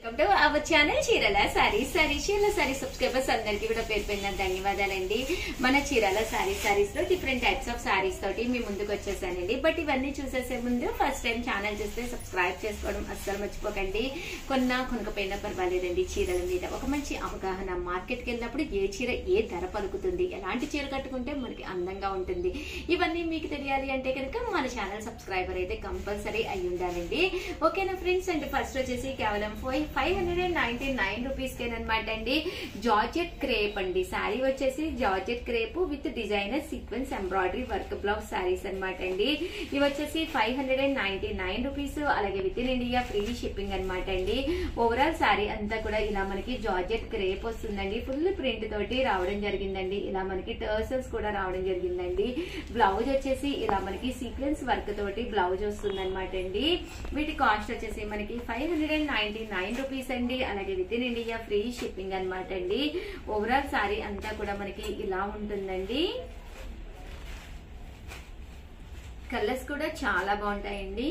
welcome to our channel చీరల sorry sorry చీరల sari subscribers అందరికీ కూడా పేరు పేరున ధన్యవాదాలండి మన చీరల సారీ సారీస్ లో డిఫరెంట్ టైప్స్ ఆఫ్ సారీస్ తోటి మీ ముందుకు వచ్చేసానండి బట్ ఇవన్నీ చూసేసే ముందు ఫస్ట్ టైం ఛానల్ చూస్తే సబ్స్క్రైబ్ చేసుకోవడం అస్సలు మర్చిపోకండి కొన్న కొనకపోయినా పర్వాలేదండి చీరల మీద ఒక మంచి అవగాహన మార్కెట్ కి వెళ్ళినప్పుడు ఏ చీర ఏ ధర పలుకుతుంది ఎలాంటి చీర కట్టుకుంటే మనకి అందంగా ఉంటుంది ఇవన్నీ మీకు తెలియాలి అంటే కనుక మన ఛానల్ సబ్స్క్రైబర్ అయితే కంపల్సరీ అయి ఉండాలండి ఓకేనా ఫ్రెండ్స్ అండ్ ఫస్ట్ వచ్చేసి కేవలం five hundred and ninety nine rupees కేనమాట అండి జార్జెట్ క్రేప్ అండి శారీ వచ్చేసి georgette crepe with designer sequence embroidery work blouse saris అనమాట అండి ఇవి వచ్చేసి five hundred and ninety nine rupees అలాగే within India free shipping అనమాట అండి ఓవరాల్ శారీ అంతా కూడా ఇలా మనకి జార్జెట్ క్రేప్ వస్తుందండి ఫుల్ ప్రింట్ తోటి రావడం జరిగిందండి ఇలా మనకి టర్సల్స్ కూడా రావడం జరిగిందండి బ్లౌజ్ వచ్చేసి ఇలా మనకి సీక్వెన్స్ వర్క్ తోటి బ్లౌజ్ వస్తుంది అనమాట అండి వీటి కాస్ట్ వచ్చేసి మనకి five hundred and ninety nine rupees అండి అలాగే within India free shipping అనమాట అండి ఓవరాల్ సారీ అంతా కూడా మనకి ఇలా ఉంటుందండి కలర్స్ కూడా చాలా బాగుంటాయండి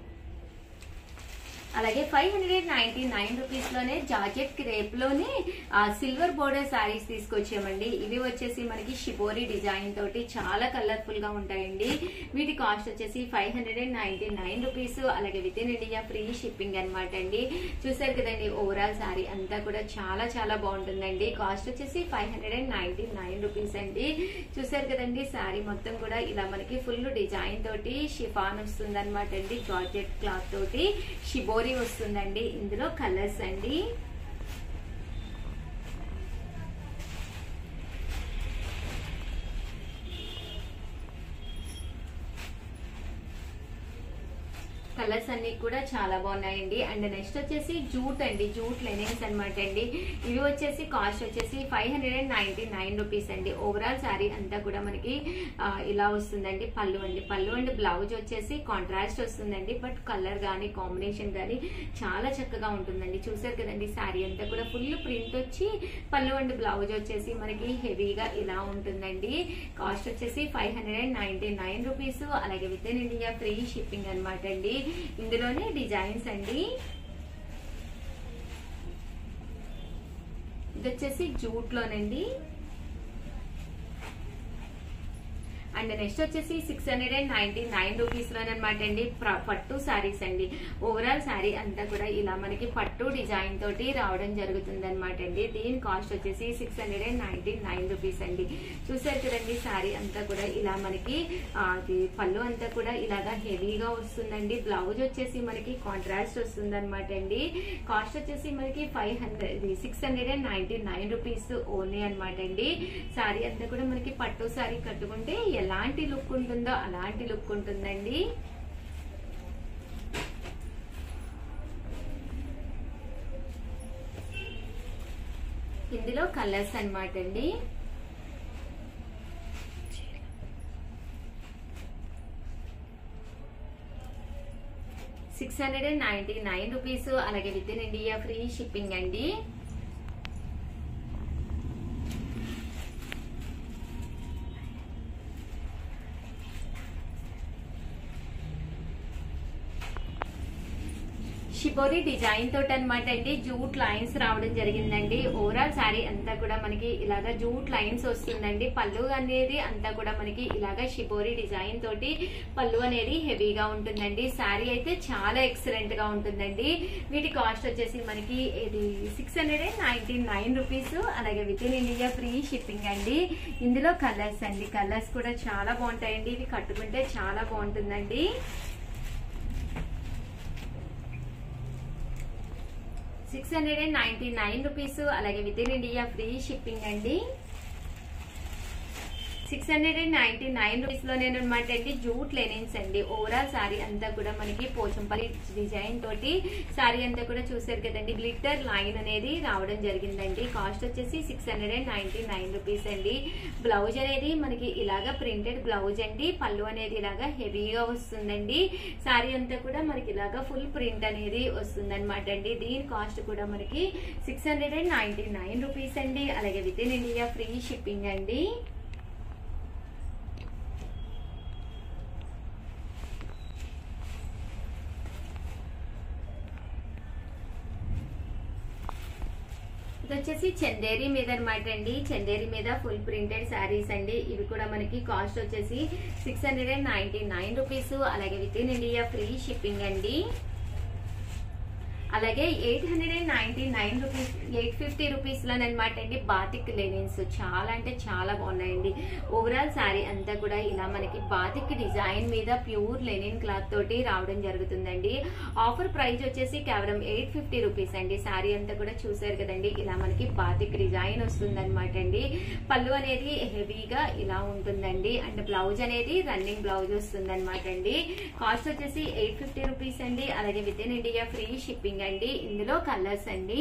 అలాగే five hundred ninety nine rupees లోనే జార్జెట్ క్రేప్ లోనే సిల్వర్ బోర్డర్ శారీస్ తీసుకొచ్చామండి ఇవి వచ్చేసి మనకి షిబోరి డిజైన్ తోటి చాలా కలర్ఫుల్ గా ఉంటాయండి వీటి కాస్ట్ వచ్చేసి five hundred and ninety nine rupees అలాగే within India free shipping అనమాట అండి చూసారు కదండి ఓవరాల్ శారీ అంతా కూడా చాలా చాలా బాగుంటుందండి కాస్ట్ వచ్చేసి five hundred and ninety nine rupees అండి చూసారు కదండి శారీ మొత్తం కూడా ఇలా మనకి ఫుల్ డిజైన్ తోటి షిఫాన్ వస్తుంది అనమాట అండి జార్జెట్ క్లాత్ తోటి షిబోరి వస్తుందండి ఇందులో కలర్స్ అండి కలర్స్ అన్ని కూడా చాలా బాగున్నాయండి అండ్ నెక్స్ట్ వచ్చేసి జూట్ అండి జూట్ లెనిన్స్ అనమాట అండి ఇవి వచ్చేసి కాస్ట్ వచ్చేసి five hundred and ninety nine rupees అండి ఓవరాల్ శారీ అంతా కూడా మనకి ఆ, ఇలా వస్తుందండి పళ్ళు అండి పళ్ళు అండ్ బ్లౌజ్ వచ్చేసి కాంట్రాస్ట్ వస్తుందండి బట్ కలర్ కానీ కాంబినేషన్ కానీ చాలా చక్కగా ఉంటుందండి చూసారు కదండి శారీ అంతా కూడా ఫుల్ ప్రింట్ వచ్చి పళ్ళు అండ్ బ్లౌజ్ వచ్చేసి మనకి హెవీగా ఇలా ఉంటుందండి కాస్ట్ వచ్చేసి five hundred and ninety nine rupees అలాగే within India free shipping అనమాట అండి ఇందులోనే డిజైన్స్ అండి ఇది వచ్చేసి జూట్ లోనండి అండ్ నెక్స్ట్ వచ్చేసి six hundred and ninety nine rupees లోనమాట అండి ప్ర- పట్టు శారీస్ అండి ఓవరాల్ శారీ అంతా కూడా ఇలా మనకి పట్టు డిజైన్ తోటి రావడం జరుగుతుంది అనమాట అండి దీని కాస్ట్ వచ్చేసి six hundred and ninety nine rupees అండి చూసారు కదండి శారీ అంతా కూడా ఇలా మనకి ఆ, అది పళ్ళు అంతా కూడా ఇలాగా హెవీగా వస్తుందండి బ్లౌజ్ వచ్చేసి మనకి కాంట్రాస్ట్ వస్తుంది అనమాట అండి కాస్ట్ వచ్చేసి మనకి five hundred six hundred and ninety nine rupees only అనమాట అండి శారీ అంతా కూడా మనకి పట్టు శారీ కట్టుకుంటే ఎలాంటి లుక్ ఉంటుందో అలాంటి లుక్ ఉంటుందండి ఇందులో కలర్స్ అన్నమాట అండి six hundred and ninety nine rupees అలాగే within India free shipping అండి షిబోరి డిజైన్ తోటి అనమాట అండి జూట్ లైన్స్ రావడం జరిగిందండి ఓవరాల్ శారీ అంతా కూడా మనకి ఇలాగా జూట్ లైన్స్ వస్తుందండి పళ్ళు అనేది అంతా కూడా మనకి ఇలాగా షిబోరి డిజైన్ తోటి పళ్ళు అనేది హెవీగా ఉంటుందండి శారీ అయితే చాలా ఎక్సలెంట్ గా ఉంటుందండి వీటి కాస్ట్ వచ్చేసి మనకి ఇది six hundred and ninety nine rupees అలాగే within India free shipping అండి ఇందులో కలర్స్ అండి కలర్స్ కూడా చాలా బాగుంటాయండి ఇవి కట్టుకుంటే చాలా బాగుంటుందండి six hundred and ninety nine rupees అలాగే within India free shipping అండి six hundred and ninety nine rupees లో నేను అనమాట అండి జూట్ లెనిన్స్ అండి ఓవరాల్ సారీ అంతా కూడా మనకి పోచంపల్లి డిజైన్ తోటి సారీ అంతా కూడా చూసారు కదండి గ్లిట్టర్ లైన్ అనేది రావడం జరిగిందండి కాస్ట్ వచ్చేసి six hundred and ninety nine rupees అండి బ్లౌజ్ అనేది మనకి ఇలాగా ప్రింటెడ్ బ్లౌజ్ అండి పళ్ళు అనేది ఇలాగా హెవీగా వస్తుందండి సారీ అంతా కూడా మనకి ఇలాగా ఫుల్ ప్రింట్ అనేది వస్తుందన్నమాట అండి దీని కాస్ట్ కూడా మనకి six hundred and ninety nine rupees అండి అలాగే within India free shipping అండి ఇది వచ్చేసి చందేరి మీద అనమాట అండి చందేరి మీద ఫుల్ ప్రింటెడ్ శారీస్ అండి ఇవి కూడా మనకి కాస్ట్ వచ్చేసి six hundred and ninety nine rupees అలాగే within India free shipping అండి అలాగే eight hundred and ninety nine rupees eight fifty rupees లోనమాట అండి బాతిక్ లెనిన్స్ చాలా అంటే చాలా బాగున్నాయండి ఓవరాల్ శారీ అంతా కూడా ఇలా మనకి బాతిక్ డిజైన్ మీద ప్యూర్ లెనిన్ క్లాత్ తోటి రావడం జరుగుతుందండి ఆఫర్ ప్రైస్ వచ్చేసి కేవలం ఎయిట్ ఫిఫ్టీ రూపీస్ అండి శారీ అంతా కూడా చూసారు కదండి ఇలా మనకి బాతిక్ డిజైన్ వస్తుంది అనమాట అండి పళ్ళు అనేది హెవీగా ఇలా ఉంటుందండి అండ్ బ్లౌజ్ అనేది రన్నింగ్ బ్లౌజ్ వస్తుంది అనమాట అండి కాస్ట్ వచ్చేసి ఎయిట్ ఫిఫ్టీ రూపీస్ అండి అలాగే within India free shipping అండి ఇందులో కలర్స్ అండి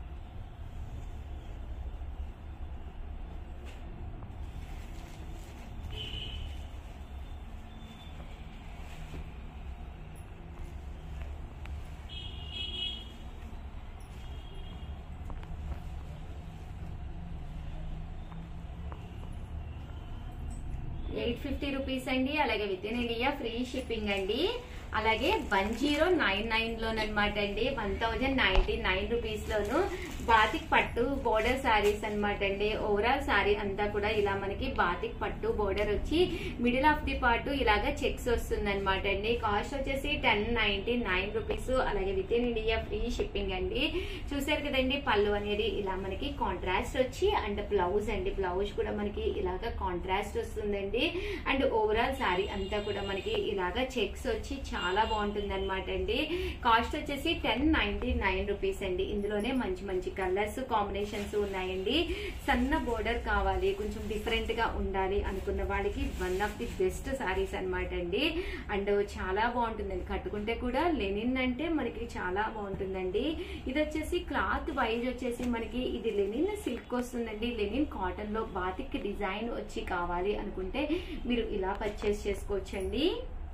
ఎయిట్ ఫిఫ్టీ రూపీస్ అండి అలాగే within India free shipping అండి అలాగే వన్ జీరో నైన్ నైన్ లోనమాట అండి one thousand ninety nine rupees లోను బాతిక్ పట్టు బోర్డర్ శారీస్ అనమాట అండి ఓవరాల్ శారీ అంతా కూడా ఇలా మనకి బాతిక్ పట్టు బోర్డర్ వచ్చి మిడిల్ ఆఫ్ ది పార్ట్ ఇలాగా చెక్స్ వస్తుంది అనమాట అండి కాస్ట్ వచ్చేసి టెన్ నైన్టీ నైన్ రూపీస్ అలాగే within India free shipping అండి చూసారు కదండి పళ్ళు అనేది ఇలా మనకి కాంట్రాస్ట్ వచ్చి అండ్ బ్లౌజ్ అండి బ్లౌజ్ కూడా మనకి ఇలాగా కాంట్రాస్ట్ వస్తుందండి అండ్ ఓవరాల్ శారీ అంతా కూడా మనకి ఇలాగా చెక్స్ వచ్చి చాలా బాగుంటుంది అనమాట అండి కాస్ట్ వచ్చేసి టెన్ నైన్టీ నైన్ రూపీస్ అండి ఇందులోనే మంచి మంచి కలర్స్ కాంబినేషన్స్ ఉన్నాయండి సన్న బోర్డర్ కావాలి కొంచెం డిఫరెంట్ గా ఉండాలి అనుకున్న వాళ్ళకి one of the best saris అనమాట అండి అండ్ చాలా బాగుంటుందండి కట్టుకుంటే కూడా లెనిన్ అంటే మనకి చాలా బాగుంటుందండి ఇది వచ్చేసి క్లాత్ వైజ్ వచ్చేసి మనకి ఇది లెనిన్ సిల్క్ వస్తుందండి లెనిన్ కాటన్ లో బాతిక్ డిజైన్ వచ్చి కావాలి అనుకుంటే మీరు ఇలా పర్చేస్ చేసుకోవచ్చండి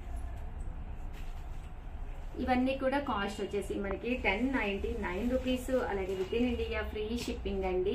ఇవన్నీ కూడా కాస్ట్ వచ్చేసి మనకి టెన్ నైన్టీ నైన్ రూపీస్ అలాగే within India free shipping అండి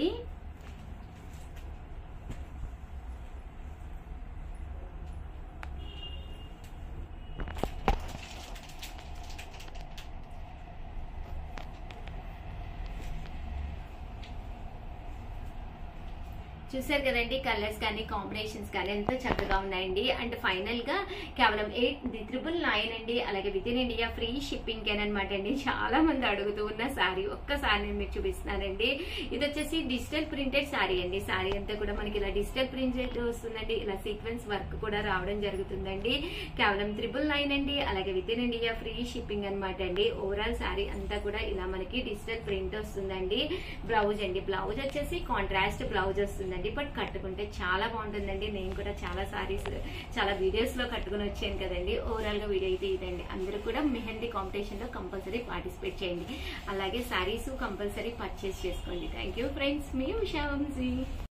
చూసారు కదండి కలర్స్ కానీ కాంబినేషన్స్ కానీ ఎంతో చక్కగా ఉన్నాయండి అండ్ ఫైనల్ గా కేవలం ఎయిట్ త్రిబుల్ నైన్ అండి అలాగే within India free shipping అనమాట అండి చాలా మంది అడుగుతూ ఉన్న శారీ ఒక్కసారి నేను మీకు చూపిస్తున్నానండి ఇది వచ్చేసి డిజిటల్ ప్రింటెడ్ శారీ అండి శారీ అంతా కూడా మనకి ఇలా డిజిటల్ ప్రింటెడ్ వస్తుందండి ఇలా సీక్వెన్స్ వర్క్ కూడా రావడం జరుగుతుందండి కేవలం త్రిబుల్ నైన్ అండి అలాగే within India free shipping అనమాట అండి ఓవరాల్ శారీ అంతా కూడా ఇలా మనకి డిజిటల్ ప్రింట్ వస్తుందండి బ్లౌజ్ అండి బ్లౌజ్ వచ్చేసి కాంట్రాస్ట్ బ్లౌజ్ వస్తుందండి బట్ కట్టుకుంటే చాలా బాగుంటుందండి నేను కూడా చాలా సారీస్ చాలా వీడియోస్ లో కట్టుకుని వచ్చాను కదండి ఓవరాల్ గా వీడియో అయితే ఇదండి అందరూ కూడా మెహందీ కాంపిటీషన్ లో కంపల్సరీ పార్టిసిపేట్ చేయండి అలాగే సారీస్ కంపల్సరీ పర్చేస్ చేసుకోండి థ్యాంక్ యూ ఫ్రెండ్స్ మీ ఉషా వంశీ